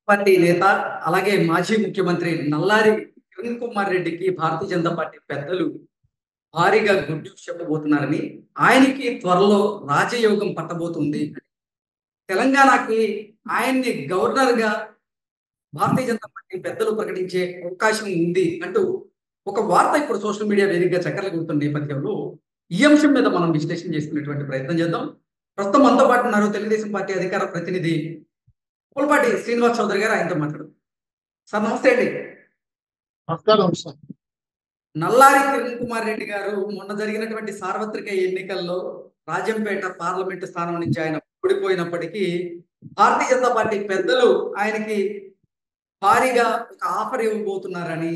Party నేత అలాగే మాజీ ముఖ్యమంత్రి నల్లారి కిరణ్ కుమార్ రెడ్డికి భారతీయ జనతా పార్టీ పెద్దలు భారీగా గుడ్ న్యూస్ చెప్పబోతున్నారని ఆయనకి త్వరలో రాజయోగం పట్టబోతుంది తెలంగాణకి ఆయన్ని గవర్నర్ గా భారతీయ జనతా పార్టీ పెద్దలు ప్రకటించే అవకాశం ఉంది అంటూ ఒక వార్త ఇప్పుడు సోషల్ మీడియా వేదికగా చక్కర్లు కొడుతున్న నేపథ్యంలో ఈ అంశం మీద మనం విశ్లేషణ చేసుకునేటువంటి ప్రయత్నం చేద్దాం ప్రస్తుతం మనతో పాటు ఉన్నారు తెలుగుదేశం పార్టీ అధికార ప్రతినిధి పుల్పాటి శ్రీనివాస్ చౌదరి గారు ఆయనతో మాట్లాడు సార్ నమస్తే అండి నమస్కారం సార్ నల్లారి కిరణ్ కుమార్ రెడ్డి గారు మొన్న జరిగినటువంటి సార్వత్రిక ఎన్నికల్లో రాజంపేట పార్లమెంటు స్థానం నుంచి ఆయన ఓడిపోయినప్పటికీ భారతీయ జనతా పార్టీ పెద్దలు ఆయనకి భారీగా ఒక ఆఫర్ ఇవ్వబోతున్నారని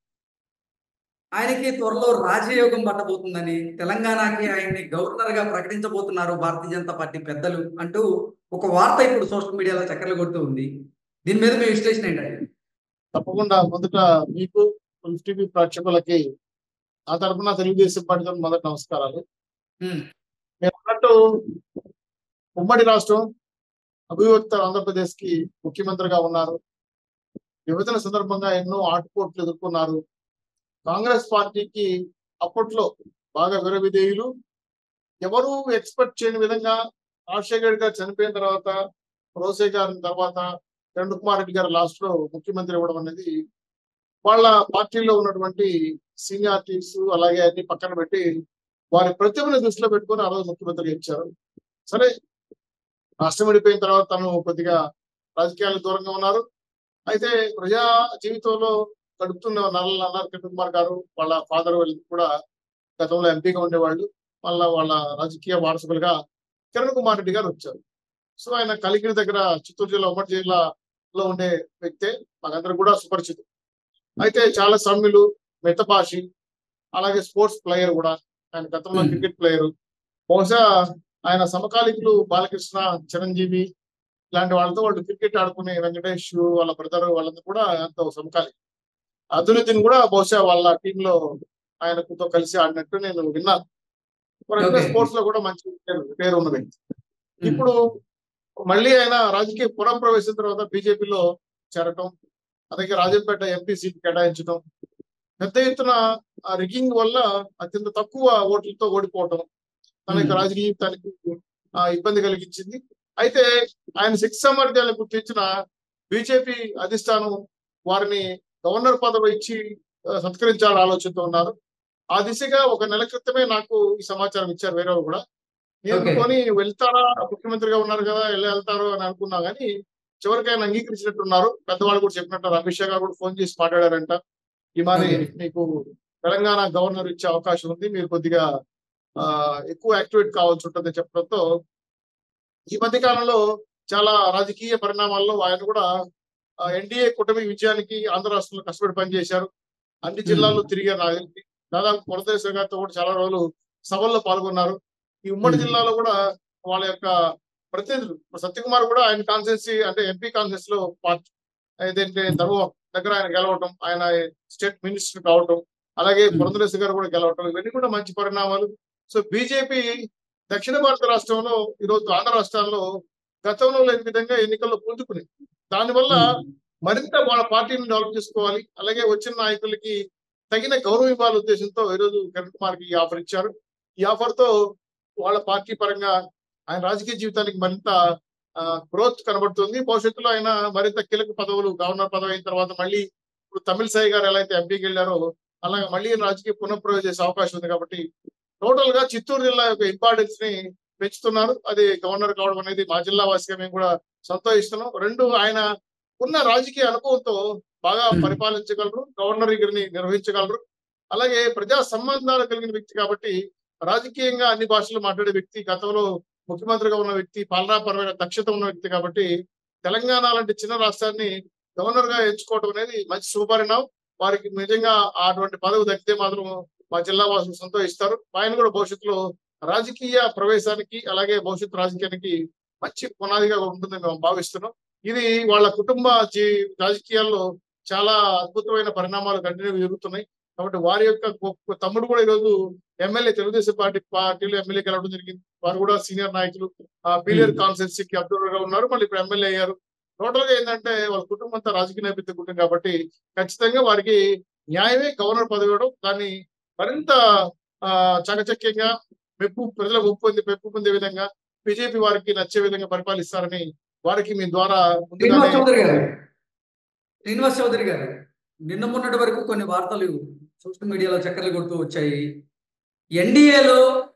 ఆయనకి త్వరలో రాజయోగం పట్టబోతుందని తెలంగాణకి ఆయన్ని గవర్నర్ గా ప్రకటించబోతున్నారు భారతీయ జనతా పార్టీ పెద్దలు అంటూ ఒక వార్త ఇప్పుడు సోషల్ మీడియాలో చక్కర్లు కొడుతూ ఉంది దీని మీద మీ విశ్లేషణ ఏంటండి తప్పకుండా మొదట మీకు టీవీ ప్రేక్షకులకి ఆ తరఫున తెలుగుదేశం పార్టీ తరఫున మొదటి నమస్కారాలు ఉమ్, మీరు అన్నట్టు ఉమ్మడి రాష్ట్రం అభివృద్ధి ఆంధ్రప్రదేశ్ కి ముఖ్యమంత్రిగా ఉన్నారు విభజన సందర్భంగా ఎన్నో ఆటుపోట్లు ఎదుర్కొన్నారు కాంగ్రెస్ పార్టీకి అప్పట్లో బాగా విరవిధేయులు ఎవరు ఎక్స్పెక్ట్ చేయని విధంగా రాజశేఖర్ గారు చనిపోయిన తర్వాత రోసే గారి తర్వాత కిరణ్ కుమార్ రెడ్డి గారు లాస్ట్ లో ముఖ్యమంత్రి ఇవ్వడం అనేది వాళ్ళ పార్టీలో ఉన్నటువంటి సీనియారిటీస్ అలాగే అన్ని పక్కన పెట్టి వారి ప్రతిభను దృష్టిలో పెట్టుకొని ఆ రోజు ముఖ్యమంత్రిగా ఇచ్చారు సరే రాష్ట్రం విడిపోయిన తర్వాత తను కొద్దిగా రాజకీయాలకు దూరంగా ఉన్నారు అయితే ప్రజా జీవితంలో గడుపుతున్న నల్ల నల్లారి కిరణ్ కుమార్ గారు వాళ్ళ ఫాదర్ వాళ్ళు కూడా గతంలో ఎంపీగా ఉండేవాళ్ళు మళ్ళా వాళ్ళ రాజకీయ వారసులుగా కిరణ్ కుమార్ రెడ్డి గారు వచ్చారు సో ఆయన కలిగిరి దగ్గర చిత్తూరు జిల్లా ఉమ్మడి జిల్లాలో ఉండే వ్యక్తే మాకందరూ కూడా సుపరిచితం అయితే చాలా సమ్యులు మితపాషి అలాగే స్పోర్ట్స్ ప్లేయర్ కూడా ఆయన గతంలో Hmm. క్రికెట్ ప్లేయర్ బహుశా ఆయన సమకాలీకులు బాలకృష్ణ చిరంజీవి ఇలాంటి వాళ్ళతో వాళ్ళు క్రికెట్ ఆడుకునే వెంకటేష్ వాళ్ళ బ్రదర్ వాళ్ళంతా కూడా ఎంతో సమకాలీకులు అదునుద్దీన్ కూడా బహుశా వాళ్ళ టీంలో ఆయనతో కలిసి ఆడినట్టు నేను విన్నాను Okay. స్పోర్ట్స్ లో కూడా మంచి పేరు పేరు ఉన్న వ్యక్తి ఉమ్, ఇప్పుడు మళ్ళీ ఆయన రాజకీయ పురం ప్రవేశించిన తర్వాత బీజేపీలో చేరటం అలాగే రాజంపేట ఎంపీ సీట్ కేటాయించడం పెద్ద ఎత్తున రిగింగ్ వల్ల అత్యంత తక్కువ ఓట్లతో ఓడిపోవటం తన యొక్క Hmm. రాజకీయ జీవితానికి ఆ, ఇబ్బంది కలిగించింది అయితే ఆయన శక్తి సామర్థ్యాలను గుర్తించిన బీజేపీ అధిష్టానం వారిని గవర్నర్ పదవి ఇచ్చి ఆ, సత్కరించాలని ఆలోచనతో ఉన్నారు ఆ దిశగా ఒక నెల క్రితమే నాకు ఈ సమాచారం ఇచ్చారు వేరే వాళ్ళు కూడా నేను Okay. కొని వెళ్తారా ముఖ్యమంత్రిగా ఉన్నారు కదా వెళ్ళి వెళ్తారు అని అనుకున్నా కానీ చివరికి ఆయన అంగీకరించినట్టున్నారు పెద్దవాళ్ళు కూడా చెప్పినట్టు అమిత్ షా గారు కూడా ఫోన్ చేసి మాట్లాడారంట ఈ మరి Okay. మీకు తెలంగాణ గవర్నర్ ఇచ్చే అవకాశం ఉంది మీరు కొద్దిగా ఆ ఎక్కువ యాక్టివేట్ కావాల్సి ఉంటుంది చెప్పడంతో ఈ మధ్య కాలంలో చాలా రాజకీయ పరిణామాల్లో ఆయన కూడా ఎన్డీఏ కూటమి విజయానికి ఆంధ్ర రాష్ట్రంలో కష్టపడి పనిచేశారు అన్ని జిల్లాల్లో తిరిగారు నాకు తెలిసి. దాదాపు పురదేశ్వర గారితో కూడా చాలా రోజులు సభల్లో పాల్గొన్నారు ఈ ఉమ్మడి Hmm. జిల్లాలో కూడా వాళ్ళ యొక్క ప్రతినిధులు ఇప్పుడు సత్యకుమార్ కూడా ఆయన కాన్సెన్సీ అంటే ఎంపీ కాన్సెన్స్ లో పార్ట్ ఏదంటే ధర్మ దగ్గర ఆయన గెలవటం ఆయన స్టేట్ మినిస్టర్ కావటం అలాగే Hmm. పురంధరేశ్వర గారు కూడా గెలవటం ఇవన్నీ కూడా మంచి పరిణామాలు సో బీజేపీ దక్షిణ భారత రాష్ట్రంలో ఈరోజు ఆంధ్ర రాష్ట్రాల్లో గతంలో లేని విధంగా ఎన్నికల్లో పుంజుకుని దానివల్ల ఉమ్, మరింత వాళ్ళ పార్టీని డెవలప్ చేసుకోవాలి అలాగే వచ్చిన నాయకులకి తగిన గౌరవం ఇవ్వాల ఉద్దేశంతో ఈరోజు కిరణ్ కుమార్ కి ఈ ఆఫర్ ఇచ్చారు ఈ ఆఫర్ తో వాళ్ళ పార్టీ పరంగా ఆయన రాజకీయ జీవితానికి మరింత గ్రోత్ కనబడుతుంది భవిష్యత్తులో ఆయన మరింత కీలక పదవులు గవర్నర్ పదవి అయిన తర్వాత మళ్ళీ ఇప్పుడు తమిళ సాయి గారు ఎలా అయితే ఎంపీకి వెళ్ళారో అలాగే మళ్ళీ రాజకీయ పునఃప్రవేశ చేసే అవకాశం ఉంది కాబట్టి టోటల్ గా చిత్తూరు జిల్లా యొక్క ఇంపార్టెన్స్ ని పెంచుతున్నారు అది గవర్నర్ కావడం అనేది మా జిల్లా వాసిగా మేము కూడా సంతోషిస్తున్నాం రెండు ఆయన ఉన్న రాజకీయ అనుభవంతో బాగా Hmm. పరిపాలించగలరు గవర్నర్ గారిని నిర్వహించగలరు అలాగే ప్రజా సంబంధాలు కలిగిన వ్యక్తి కాబట్టి రాజకీయంగా అన్ని భాషలు మాట్లాడే వ్యక్తి గతంలో ముఖ్యమంత్రిగా ఉన్న వ్యక్తి పాలనాపరమైన దక్షత ఉన్న వ్యక్తి కాబట్టి తెలంగాణ లాంటి చిన్న రాష్ట్రాన్ని గవర్నర్ గా ఎంచుకోవడం అనేది మంచి శుభపరిణామం వారికి నిజంగా అటువంటి పదవి దక్కితే మాత్రం మా జిల్లా వాసులు సంతోషిస్తారు ఆయన కూడా భవిష్యత్తులో రాజకీయ ప్రవేశానికి అలాగే భవిష్యత్తు రాజకీయానికి మంచి పునాదిగా ఉంటుందని మేము భావిస్తున్నాం ఇది వాళ్ళ కుటుంబ జీ రాజకీయాల్లో చాలా అద్భుతమైన పరిణామాలు కంటిన్యూ జరుగుతున్నాయి కాబట్టి వారి యొక్క గొప్ప తమ్ముడు కూడా ఈరోజు ఎమ్మెల్యే తెలుగుదేశం పార్టీ పార్టీలో ఎమ్మెల్యే గెలవడం జరిగింది వారు కూడా సీనియర్ నాయకులు ఆ పీలియర్ కాన్స్టిట్యూన్సీకి అబ్జర్వర్ గా ఉన్నారు మళ్ళీ ఇప్పుడు ఎమ్మెల్యే అయ్యారు టోటల్ గా ఏంటంటే వాళ్ళ కుటుంబం అంతా రాజకీయ నేపథ్య కుటుంబం కాబట్టి ఖచ్చితంగా వారికి న్యాయమే గవర్నర్ పదవి ఇవ్వడం దాన్ని మరింత ఆ చకచక్యంగా మెప్పు ప్రజల మెప్పు పొంది మెప్పు పొందే విధంగా బీజేపీ వారికి నచ్చే విధంగా పరిపాలిస్తారని వారికి మీ ద్వారా ముందుగానే శ్రీనివాస్ చౌదరి గారు శ్రీనివాస్ చౌదరి గారు నిన్న మొన్నటి వరకు కొన్ని వార్తలు సోషల్ మీడియాలో చక్కర్లు కొడుతూ వచ్చాయి ఎన్డీఏలో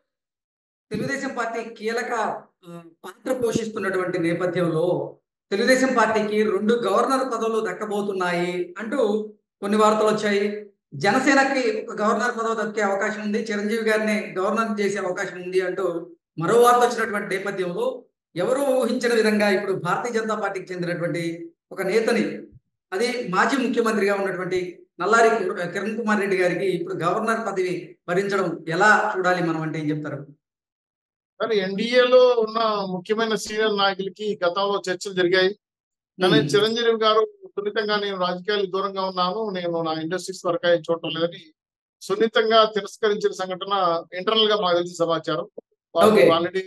తెలుగుదేశం పార్టీ కీలక ఆ, పాత్ర పోషిస్తున్నటువంటి నేపథ్యంలో తెలుగుదేశం పార్టీకి రెండు గవర్నర్ పదవులు దక్కబోతున్నాయి అంటూ కొన్ని వార్తలు వచ్చాయి జనసేనకి ఒక గవర్నర్ పదవి దక్కే అవకాశం ఉంది చిరంజీవి గారిని గవర్నర్ చేసే అవకాశం ఉంది అంటూ మరో వార్త వచ్చినటువంటి నేపథ్యంలో ఎవరు ఊహించిన విధంగా ఇప్పుడు భారతీయ జనతా పార్టీకి చెందినటువంటి ఒక నేతని అది మాజీ ముఖ్యమంత్రిగా ఉన్నటువంటి నల్లారి కిరణ్ కుమార్ రెడ్డి గారికి ఇప్పుడు గవర్నర్ పదవి భరించడం ఎలా చూడాలి మనం అంటే ఏం చెప్తారు కానీ ఎన్డీఏలో ఉన్న ముఖ్యమైన సీనియర్ నాయకులకి గతంలో చర్చలు జరిగాయి కానీ ఉమ్. చిరంజీవి గారు సున్నితంగా నేను రాజకీయాలకు దూరంగా ఉన్నాను నేను నా ఇండస్ట్రీస్ వరకు అయి చూడటం లేదని సున్నితంగా తిరస్కరించిన సంఘటన ఇంటర్నల్ గా మాకు తెలిసిన సమాచారం వాళ్ళు Okay. ఆల్రెడీ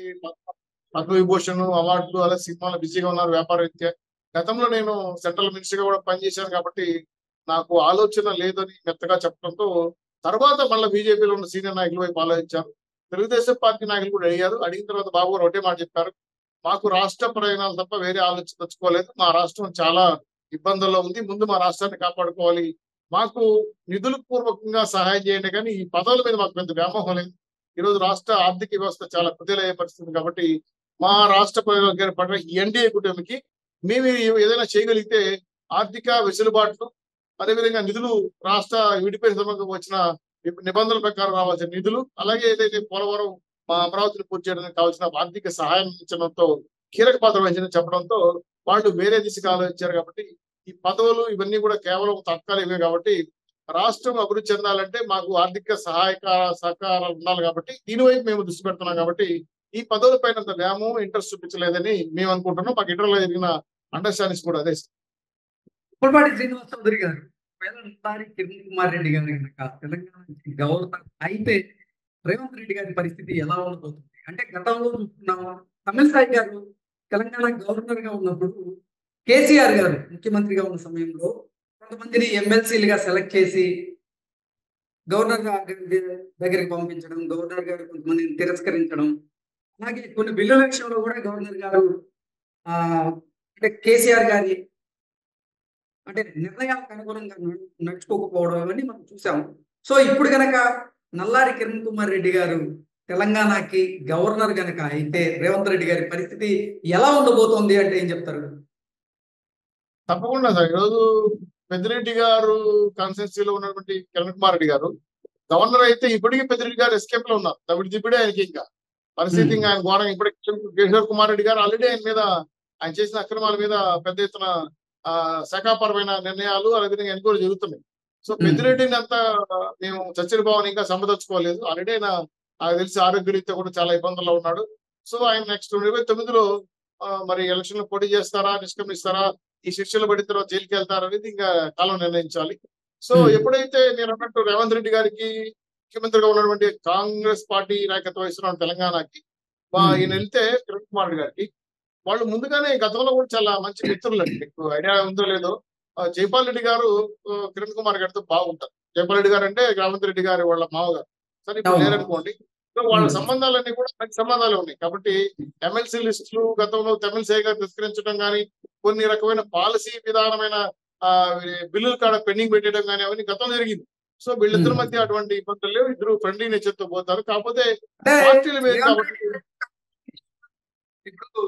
పద్మవిభూషణ్ అవార్డులు అలా సినిమాలు బిజీగా ఉన్నారు వ్యాపార రీత్యా గతంలో నేను సెంట్రల్ మినిస్టర్ గా కూడా పనిచేశాను కాబట్టి నాకు ఆలోచన లేదని మెత్తగా చెప్పడంతో తర్వాత మళ్ళీ బీజేపీలో ఉన్న సీనియర్ నాయకులు వైపు ఆలోచించారు తెలుగుదేశం పార్టీ నాయకులు కూడా అడిగారు అడిగిన తర్వాత బాబు గారు ఒకటే మాట చెప్పారు మాకు రాష్ట్ర ప్రయోజనాలు తప్ప వేరే ఆలోచన తెచ్చుకోలేదు మా రాష్ట్రం చాలా ఇబ్బందుల్లో ఉంది ముందు మా రాష్ట్రాన్ని కాపాడుకోవాలి మాకు నిధులు పూర్వకంగా సహాయం చేయండి కానీ ఈ పదవుల మీద మాకు పెద్ద వ్యామోహం లేదు ఈ రోజు రాష్ట్ర ఆర్థిక వ్యవస్థ చాలా కుదేలయ్యే పరిస్థితి ఉంది కాబట్టి మా రాష్ట్ర ప్రయోజనాలు పట్ల ఈ ఎన్డీఏ కూటమికి మేము ఏదైనా చేయగలిగితే ఆర్థిక వెసులుబాట్లు అదేవిధంగా నిధులు రాష్ట్ర విడిపోయిన సమయంలో వచ్చిన నిబ- నిబంధనల ప్రకారం రావాల్సిన నిధులు అలాగే ఏదైతే పోలవరం మా అమరావతిని పూర్తి చేయడానికి కావాల్సిన ఆర్థిక సహాయం ఇచ్చడంతో కీలక పాత్ర వహించని చెప్పడంతో వాళ్ళు వేరే దిశగా ఆలోచించారు కాబట్టి ఈ పదవులు ఇవన్నీ కూడా కేవలం తాత్కాలికమే కాబట్టి రాష్ట్రం అభివృద్ధి చెందాలంటే మాకు ఆర్థిక సహాయక సహకారాలు ఉండాలి కాబట్టి దీనివైపు మేము దృష్టి పెడుతున్నాం కాబట్టి ఈ పదవుల పైన అంత వ్యామోహం ఇంట్రెస్ట్ చూపించలేదని మేము అనుకుంటున్నాం మాకు ఇంటర్లో జరిగిన అండర్స్టాండింగ్స్ కూడా అదే పుల్పాటి శ్రీనివాస్ చౌదరి గారు ఒకవేళ నల్లారి కిరణ్ కుమార్ రెడ్డి గారు కనుక తెలంగాణ నుంచి గవర్నర్ అయితే రేవంత్ రెడ్డి గారి పరిస్థితి ఎలా ఉండబోతుంది అంటే గతంలో చూస్తున్నాం తమిళసాయి గారు తెలంగాణ గవర్నర్ గా ఉన్నప్పుడు కేసీఆర్ గారు ముఖ్యమంత్రిగా ఉన్న సమయంలో కొంతమందిని ఎమ్మెల్సీలుగా సెలెక్ట్ చేసి గవర్నర్ గారి దగ్గరికి పంపించడం గవర్నర్ గారు కొంతమందిని తిరస్కరించడం అలాగే కొన్ని బిల్లుల విషయంలో కూడా గవర్నర్ గారు ఆ అంటే కేసీఆర్ గారి అంటే నిర్ణయాలకు అనుగుణంగా నడు- నడుచుకోకపోవడం ఇవన్నీ మనం చూసాం సో ఇప్పుడు గనక నల్లారి కిరణ్ కుమార్ రెడ్డి గారు తెలంగాణకి గవర్నర్ గనక అయితే రేవంత్ రెడ్డి గారి పరిస్థితి ఎలా ఉండబోతోంది అంటే ఏం చెప్తారు తప్పకుండా సార్ ఈరోజు పెద్దిరెడ్డి గారు కాన్స్టిట్యూన్సీలో ఉన్నటువంటి కిరణ్ కుమార్ రెడ్డి గారు గవర్నర్ అయితే ఇప్పటికీ పెద్దిరెడ్డి గారు ఎస్కేప్ లో ఉన్నారు తమిడి దిప్పుడే ఆయనకి ఇంకా పరిస్థితి ఇంకా ఆయన ఘోరంగా ఇప్పటికి కిషోర్ కుమార్ రెడ్డి గారు ఆల్రెడీ ఆయన మీద ఆయన చేసిన అక్రమాల మీద పెద్ద ఎత్తున ఆ శాఖాపరమైన నిర్ణయాలు అదేవిధంగా ఎన్క్వైరీ జరుగుతున్నాయి సో పెద్దిరెడ్డిని అంతా మేము చచ్చిన భావన ఇంకా సంపదర్చుకోలేదు ఆల్రెడీ ఆయన నాకు తెలిసి ఆరోగ్యరీత్యా కూడా చాలా ఇబ్బందుల్లో ఉన్నాడు సో ఆయన నెక్స్ట్ ఇరవై తొమ్మిదిలో ఆ, మరి ఎలక్షన్ లో పోటీ చేస్తారా నిష్క్రమిస్తారా ఈ శిక్షలు పడిన తర్వాత జైలుకి వెళ్తారా అనేది ఇంకా కాలం నిర్ణయించాలి సో Hmm. ఎప్పుడైతే నేను అన్నట్టు రేవంత్ రెడ్డి గారికి ముఖ్యమంత్రిగా ఉన్నటువంటి కాంగ్రెస్ పార్టీ నాయకత్వం వహిస్తున్న తెలంగాణకి వా- Hmm. ఈయన వెళ్తే కిరణ్ కుమార్ రెడ్డి గారికి వాళ్ళు ముందుగానే గతంలో కూడా చాలా మంచి మిత్రులు అండి మీకు ఐడియా ఉందో లేదో ఆ, జైపాల్ రెడ్డి గారు ఆ, కిరణ్ కుమార్ గారితో బాగుంటారు జైపాల్ రెడ్డి గారు అంటే రేవంత్ రెడ్డి గారి వాళ్ళ మామగారు సరే ఇప్పుడు అవును. లేరనుకోండి సో వాళ్ళ Hmm. సంబంధాలన్నీ కూడా మంచి సంబంధాలు ఉన్నాయి కాబట్టి ఎమ్మెల్సీ లిస్టులు గతంలో తమిళసై గారు తిరస్కరించడం కానీ కొన్ని రకమైన పాలసీ విధానమైన ఆ బిల్లులు కాడ పెండింగ్ పెట్టడం కానీ అవన్నీ గతంలో జరిగింది సో వీళ్ళిద్దరి Hmm. మధ్య అటువంటి ఇబ్బందులు లేవు ఇద్దరు ఫ్రెండ్లీ నేచర్ తో పోతారు కాకపోతే అంటే పార్టీల మీద రేవంత్ కాబట్టి రెడ్డి ఇప్పుడు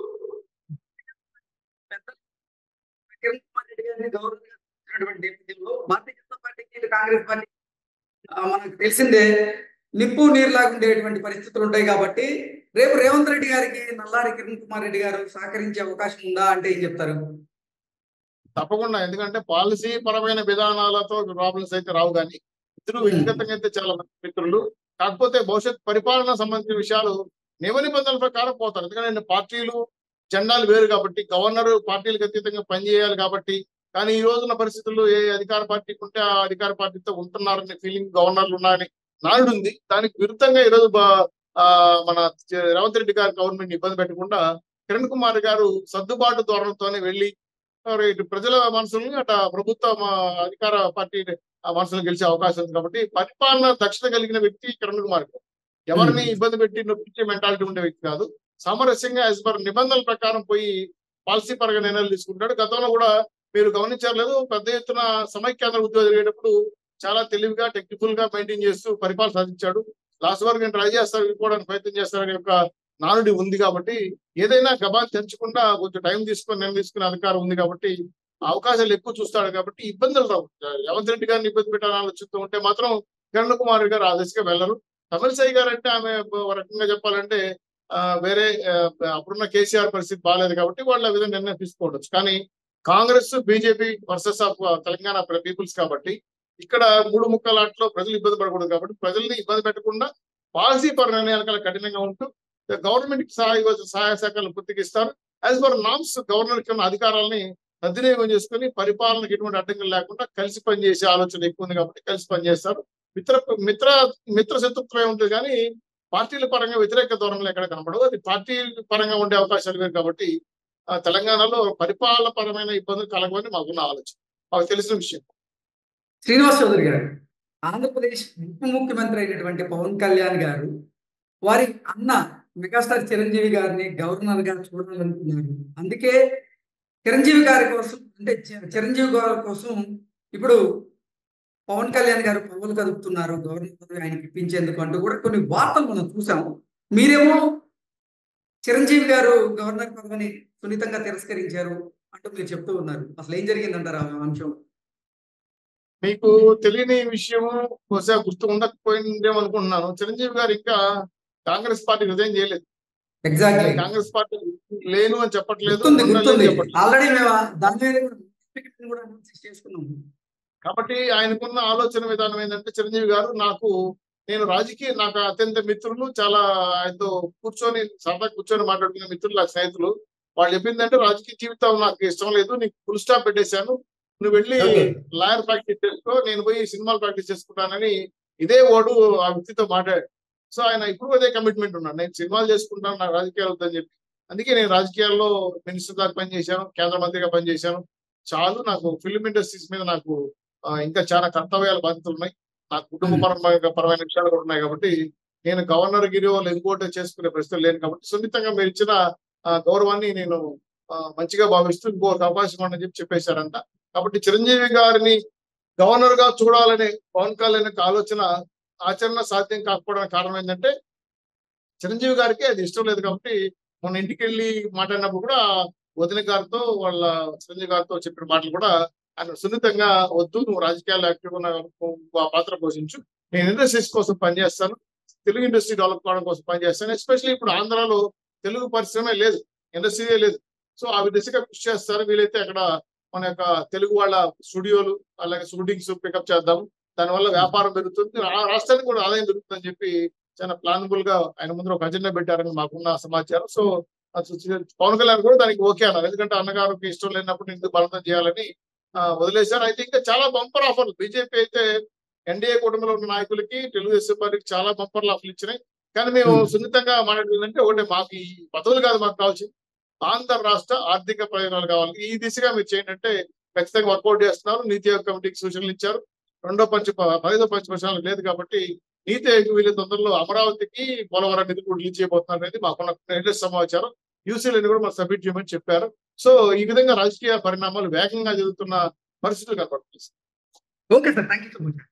పెద్ద కిరణ్ కుమార్ రెడ్డి గారిని గవర్నర్ గా చేసినటువంటి నేపథ్యంలో భారతీయ జనతా పార్టీకి ఇటు కాంగ్రెస్ పార్టీ ఆ, మనకు తెలిసిందే నిప్పు నీరులాగా ఉండేటువంటి పరిస్థితులు ఉంటాయి కాబట్టి రేపు రేవంత్ రెడ్డి గారికి నల్లారి కిరణ్ కుమార్ రెడ్డి గారు సహకరించే అవకాశం ఉందా అంటే ఏం చెప్తారు తప్పకుండా ఎందుకంటే పాలసీ పరమైన విధానాలతో ప్రాబ్లమ్స్ అయితే రావు కానీ ఇద్దరు Hmm. వ్యక్తిగతంగా అయితే చాలా మంచి మిత్రులు కాకపోతే భవిష్యత్ పరిపాలన సంబంధించిన విషయాలు నియమ నిబంధనల ప్రకారం పోతారు ఎందుకంటే పార్టీలు జెండాలు వేరు కాబట్టి గవర్నర్ పార్టీలకు అతీతంగా పనిచేయాలి కాబట్టి కానీ ఈ రోజున్న పరిస్థితుల్లో ఏ అధికార పార్టీకి ఉంటే ఆ అధికార పార్టీతో ఉంటున్నారనే ఫీలింగ్ గవర్నర్లు ఉన్నారని నాయుడు ఉంది దానికి విరుద్ధంగా ఈరోజు బా- ఆ, మన చ- రేవంత్ రెడ్డి గారి గవర్నమెంట్ ఇబ్బంది పెట్టకుండా కిరణ్ కుమార్ గారు సర్దుబాటు ధోరణితోనే వెళ్ళి మరి ఇటు ప్రజల మనసులను అటు ప్రభుత్వ మ- అధికార పార్టీ ఆ మనసులు గెలిచే అవకాశం ఉంది కాబట్టి పరిపాలన దక్షత కలిగిన వ్యక్తి కిరణ్ కుమార్ గారు. ఎవరిని Hmm. ఇబ్బంది పెట్టి నొప్పించే మెంటాలిటీ ఉండే వ్యక్తి కాదు సామరస్యంగా యాజ్ పర్ నిబంధనల ప్రకారం పోయి పాలసీ పరంగా నిర్ణయాలు తీసుకుంటాడు గతంలో కూడా మీరు గమనించలేదు పెద్ద ఎత్తున సమైక్యాంధ్ర ఉద్యోగం జరిగేటప్పుడు చాలా తెలివిగా టెక్నికల్ గా మెయింటైన్ చేస్తూ పరిపాలన సాధించాడు లాస్ట్ వరకు నేను ట్రై చేస్తాను వెళ్ళిపోవడానికి ప్రయత్నం చేస్తానని యొక్క నానుడి ఉంది కాబట్టి ఏదైనా గబాలు తెంచకుండా కొంచెం టైం తీసుకొని నేను తీసుకునే అధికారం ఉంది కాబట్టి ఆ అవకాశాలు ఎక్కువ చూస్తాడు కాబట్టి ఇబ్బందులు రావు రేవంత్ రెడ్డి గారిని ఇబ్బంది పెట్టాలని ఆలోచిస్తూ ఉంటే మాత్రం కిరణ్ కుమార్ గారు ఆ దిశగా వెళ్ళరు తమిళసై గారు అంటే ఆమె ఒక రకంగా చెప్పాలంటే ఆ, వేరే ఆ, అప్పుడున్న కేసీఆర్ పరిస్థితి బాగాలేదు కాబట్టి వాళ్ళు ఆ విధంగా నిర్ణయం తీసుకోవచ్చు కానీ Congress BJP versus of Telangana peoples కాబట్టి ఇక్కడ మూడు ముక్కలాట్లో ప్రజలు ఇబ్బంది పడకూడదు కాబట్టి ప్రజల్ని ఇబ్బంది పెట్టకుండా పాలసీ పర నిర్ణయాలు కల కఠినంగా ఉంటూ గవర్నమెంట్ సహాయ సహాయ శాఖలు పూర్తికిస్తారు యాజ్ పర్ నామ్స్ గవర్నర్ కి ఉన్న అధికారాలని సద్వినియోగం చేసుకుని పరిపాలనకి ఎటువంటి అడ్డంకులు లేకుండా కలిసి పనిచేసే ఆలోచన ఎక్కువ ఉంది కాబట్టి కలిసి పనిచేస్తారు మిత్ర మిత్ర మిత్ర శత్రుత్వం ఉంటుంది కానీ పార్టీల పరంగా వ్యతిరేక ధోరణులు ఎక్కడ కనపడవు అది పార్టీ పరంగా ఉండే అవకాశాలు వేరు కాబట్టి ఆ, తెలంగాణలో పరిపాలన పరమైన ఇబ్బందులు కలగవని మాకున్న ఆలోచన మాకు తెలిసిన విషయం శ్రీనివాస్ చౌదరి గారు ఆంధ్రప్రదేశ్ ఉప ముఖ్యమంత్రి అయినటువంటి పవన్ కళ్యాణ్ గారు వారి అన్న మెగాస్టార్ చిరంజీవి గారిని గవర్నర్ గా చూడాలనుకున్నారు అందుకే చిరంజీవి గారి కోసం అంటే చి- చిరంజీవి గారి కోసం ఇప్పుడు పవన్ కళ్యాణ్ గారు పవన్ కదుపుతున్నారు గవర్నర్ పదవి ఆయనకి ఇప్పించేందుకు అంటూ కూడా కొన్ని వార్తలు మనం చూసాము మీరేమో చిరంజీవి గారు గవర్నర్ పదవిని సున్నితంగా తిరస్కరించారు అంటూ మీరు చెప్తూ ఉన్నారు అసలు ఏం జరిగిందంటారు ఆ అంశం మీకు తెలియని విషయం బహుశా గుర్తు ఉండకపోయిందేమో అనుకుంటున్నాను చిరంజీవి గారు ఇంకా కాంగ్రెస్ పార్టీ రిజైన్ చేయలేదు ఎగ్జాక్ట్లీ కాంగ్రెస్ పార్టీ లేను అని చెప్పట్లేదు గుర్తుంది ఉండలేదు గుర్తుంది చెప్పట్లేదు. ఆల్రెడీ మేము దాని మీద కూడా certificate కూడా అనౌన్స్ చేసుకున్నాం కాబట్టి ఆయనకున్న ఆలోచన విధానం ఏంటంటే చిరంజీవి గారు నాకు నేను రాజకీయ నాకు అత్యంత మిత్రులు చాలా ఆయనతో కూర్చొని సరదా కూర్చొని మాట్లాడుకునే మిత్రులు నా స్నేహితులు వాళ్ళు చెప్పిందంటే రాజకీయ జీవితం నాకు ఇష్టం లేదు నీకు ఫుల్ స్టాప్ పెట్టేశాను నువ్వు వెళ్ళి Okay. లాయర్ ప్రాక్టీస్ చేసుకో నేను పోయి సినిమాలు ప్రాక్టీస్ చేసుకుంటానని ఇదే ఓడు ఆ వ్యక్తితో మాట్లాడాడు సో ఆయన ఇప్పుడు అదే కమిట్మెంట్ ఉన్నాడు నేను సినిమాలు చేసుకుంటాను నాకు రాజకీయాలు వద్దని చెప్పి అందుకే నేను రాజకీయాల్లో మినిస్టర్ దాకా పనిచేశాను కేంద్ర మంత్రిగా పనిచేశాను చాలు నాకు ఫిల్మ్ ఇండస్ట్రీస్ మీద నాకు ఆ, ఇంకా చాలా కర్తవ్యాల బాధ్యతలు ఉన్నాయి నాకు కుటుంబ Hmm. పరమైన పరమైన విషయాలు కూడా ఉన్నాయి కాబట్టి నేను గవర్నర్ గిరి వాళ్ళు ఇంకోటి చేసుకునే పరిస్థితులు లేను కాబట్టి సున్నితంగా మీరు ఇచ్చిన ఆ, గౌరవాన్ని నేను ఆ, మంచిగా భావిస్తూ ఇంకొక అవకాశం అని చెప్పి చెప్పేశారంట కాబట్టి చిరంజీవి గారిని గవర్నర్ గా చూడాలనే పవన్ కళ్యాణ్ యొక్క ఆలోచన ఆచరణ సాధ్యం కాకపోవడానికి కారణం ఏంటంటే చిరంజీవి గారికి అది ఇష్టం లేదు కాబట్టి మొన్న ఇంటికి వెళ్ళి మాట్లాడినప్పుడు కూడా వదిన గారితో వాళ్ళ చిరంజీవి గారితో చెప్పిన మాటలు కూడా ఆయన సున్నితంగా వద్దు నువ్వు రాజకీయాల్లో యాక్టివ్ ఉన్న ఆ పాత్ర పోషించు నేను ఇండస్ట్రీస్ కోసం పనిచేస్తాను తెలుగు ఇండస్ట్రీ డెవలప్ కావడం కోసం పనిచేస్తాను ఎస్పెషల్లీ ఇప్పుడు ఆంధ్రాలో తెలుగు పరిశ్రమే లేదు ఇండస్ట్రీయే లేదు సో ఆ దిశగా కృషి చేస్తారు వీలైతే అక్కడ మన యొక్క తెలుగు వాళ్ళ స్టూడియోలు అలాగే షూటింగ్స్ పికప్ చేద్దాం దానివల్ల వ్యాపారం పెరుగుతుంది రా- రాష్ట్రానికి కూడా ఆదాయం పెరుగుతుందని చెప్పి చాలా ప్లానబుల్ గా ఆయన ముందు ఒక అజెండా పెట్టారని మాకున్న సమాచారం సో అది చి- పవన్ కళ్యాణ్ కూడా దానికి ఓకే అన్నారు ఎందుకంటే అన్నగారికి ఇష్టం లేనప్పుడు ఎందుకు బలవంతం చేయాలని ఆ, వదిలేశారు అయితే ఇంకా చాలా బంపర్ ఆఫర్లు బీజేపీ అయితే ఎన్డీఏ కూటమిలో ఉన్న నాయకులకి తెలుగుదేశం పార్టీకి చాలా బంపర్ ఆఫర్లు ఇచ్చినాయి కానీ మేము Hmm. సున్నితంగా మాట్లాడేదంటే ఒకటి మాకు ఈ పదవులు కాదు మాకు కావాల్సింది ఆంధ్ర రాష్ట్ర ఆర్థిక ప్రయోజనాలు కావాలి ఈ దిశగా మీరు చేయండి అంటే ఖచ్చితంగా వర్కౌట్ చేస్తున్నారు నీతి ఆయోగ్ కమిటీకి సూచనలు ఇచ్చారు రెండో పంచ పదైదో పంచపక్షాలు లేదు కాబట్టి నీతి ఆయోగ్ వీళ్ళ తొందరలో అమరావతికి పోలవరం నిధులు కూడా రిలీజ్ చేయబోతున్నారు అనేది మాకున్న లేటెస్ట్ సమాచారం యూసీలని కూడా మనం సబ్మిట్ చేయమని చెప్పారు సో ఈ విధంగా రాజకీయ పరిణామాలు వేగంగా జరుగుతున్న పరిస్థితులు కనపడుతుంది okay sir thank you so much